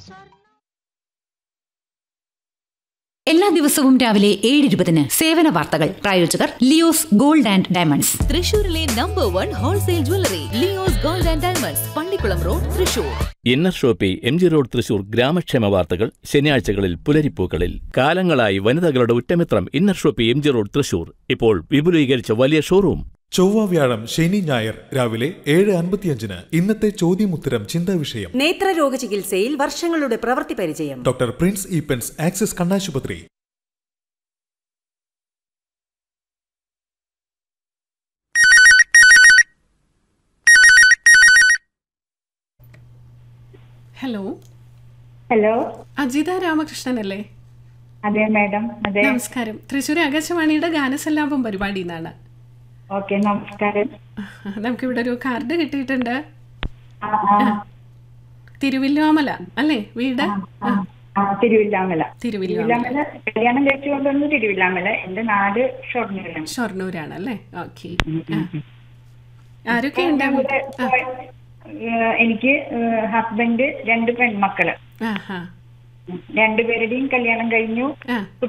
എല്ലാ ദിവസവും രാവിലെ ഏഴ് ഇരുപതിന് സേവന വാർത്തകൾ പ്രായോജകർ ലിയോസ് ഗോൾഡ് ആൻഡ് ഡയമണ്ട്സ് തൃശൂരിലെ number one wholesale jewellery Leo's gold and diamonds Pallikulam road Thrissur inner shoppe M G road Thrissur ഗ്രാമക്ഷേമ വാർത്തകൾ ശനിയാഴ്ചകളിൽ പുലരിപ്പൂക്കളിൽ കാലങ്ങളായി വനിതകളുടെ ഉറ്റമിത്രം inner shoppe M G road Thrissur ഇപ്പോൾ വിപുലീകരിച്ച വലിയ ഷോറൂം ചൊവ്വ വ്യാഴം ശനി ഞായർ രാവിലെ ഏഴ് അൻപത്തിയഞ്ചിന് ഇന്നത്തെ ചോദ്യമുത്തരം ചിന്താ വിഷയം നേത്രരോഗ ചികിത്സയിൽ വർഷങ്ങളുടെ പ്രവൃത്തി പരിചയം ഡോക്ടർ പ്രിൻസ് ഈപ്പൻസ് ആക്സിസ് കണ്ണാശുപത്രി ഹലോ ഹലോ അജിത രാമകൃഷ്ണൻ അല്ലേ അതെ മാഡം അതെ നമസ്കാരം തൃശ്ശൂർ ആകാശവാണിയുടെ ഗാനസല്ലാപം പരിപാടി എന്നാണ് ഓക്കെ നമസ്കാരം നമുക്കിവിടെ ഒരു കാർഡ് കിട്ടിയിട്ടുണ്ട് ആ, ആ, തിരുവില്ലോമല അല്ലേ വീട് ആ, ആ, തിരുവില്ലാമല തിരുവില്ലോമല തിരുവില്ലാമല കല്യാണം കഴിച്ചു കൊണ്ടുവന്ന് തിരുവില്ലാമല എന്റെ നാട് ഷൊർണൂരാണ് ഷൊർണൂരാണ് അല്ലേ ഓക്കെ ആരൊക്കെ ഉണ്ട് ഇവിടെ, ഏഹ്, എനിക്ക് ഹസ്ബൻഡ് രണ്ട് പെൺമക്കള് ആഹാ രണ്ടുപേരുടെയും കല്യാണം കഴിഞ്ഞു ആ